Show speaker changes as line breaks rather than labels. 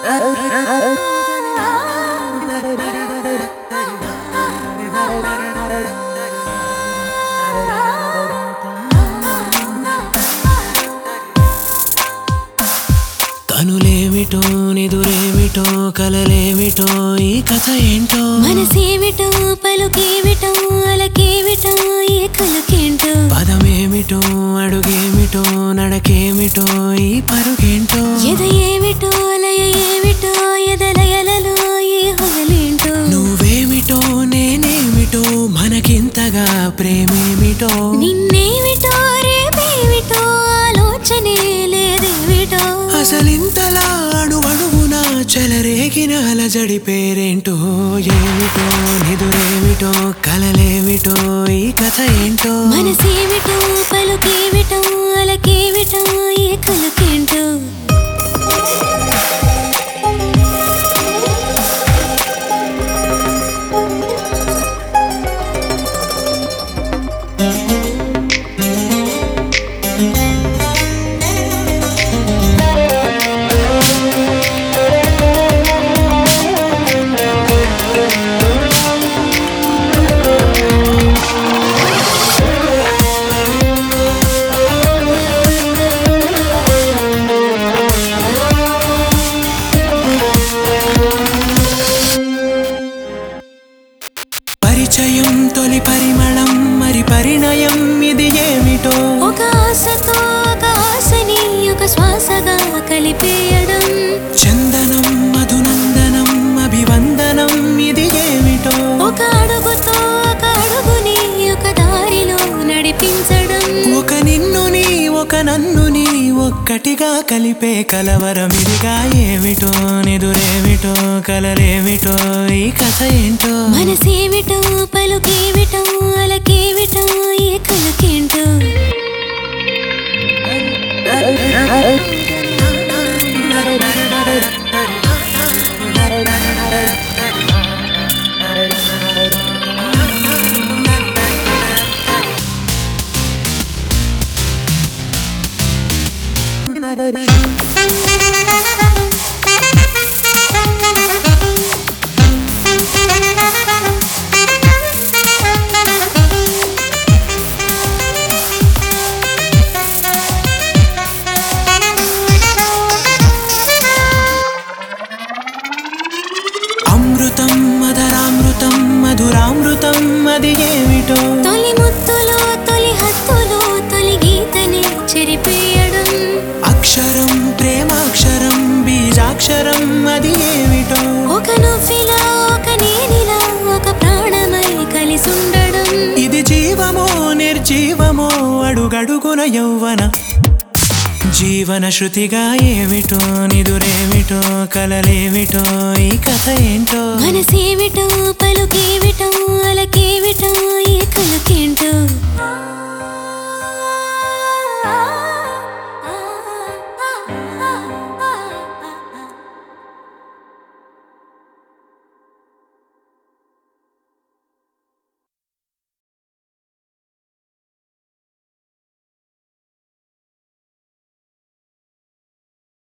కనులేమిటో నిదురేమిటో కలలేమిటో ఈ కథ ఏంటో
మనసేమిటో పలుకేమిటో అలకేమిటో ఏ కలకేంటో
పదమేమిటో అడుగేమిటో నడకేమిటో ఈ పరుగేంటో
ఎద ఏమిటో లయ ఏమిటో ఎదలయలలో ఏ హొగలేంటో
నువ్వేమిటో నేనేమిటో మనకింతగా ప్రేమేమిటో
నిన్నేమిటో రేపేమిటో ఆలోచనే లేదేమిటో
అసలింతలా అణువణువున చెలరేగిన అలజడి పేరేంటో ఏమిటో నిదురేమిటో కలలేమిటో ఈ కథ ఏంటో
మనసేమిటో పలుకేమిటో అలకేమిటో ఏ కలకేంటో
పరిచయం తొలి పరిమళం మరి పరిణయం ఇది ఏమిటో
ఒక ఆశతో ఒక ఆశని ఒక శ్వాసగా కలిపేయడం
చందనం మధునందనం అభివందనం ఇది ఏమిటో
ఒక అడుగుతో ఒక అడుగుని ఒక దారిలో నడిపించడం
ఒక నిన్నుని ఒక నన్నుని ఒక్కటిగా కలిపే కలవరమిదిగా ఏమిటో నిదురేమిటో కలలేమిటో ఈ కథ ఏంటో
మనసేమిటో పలుకేమిటో అలకేమిటో ఏ కలకేంటో
అమృతం మధురామృతం మధురామృతం అది ఏమిటో
తొలి ముత్తులో తొలి హత్తులో తొలి గీతని చెరిపేయడం
అక్షరం ప్రేమాక్షరం బీజాక్షరం అది ఏమిటో
ఒక నువ్విలా ఒక నేనిలా ఒక ప్రాణమై కలిసుండడం
ఇది జీవమో నిర్జీవమో అడుగడుగున యౌవన జీవన శృతిగా ఏమిటో నిదురేమిటో కలలేమిటో ఈ కథ ఏంటో
మనసేమిటో పలుకేమిటో అలకేమిటో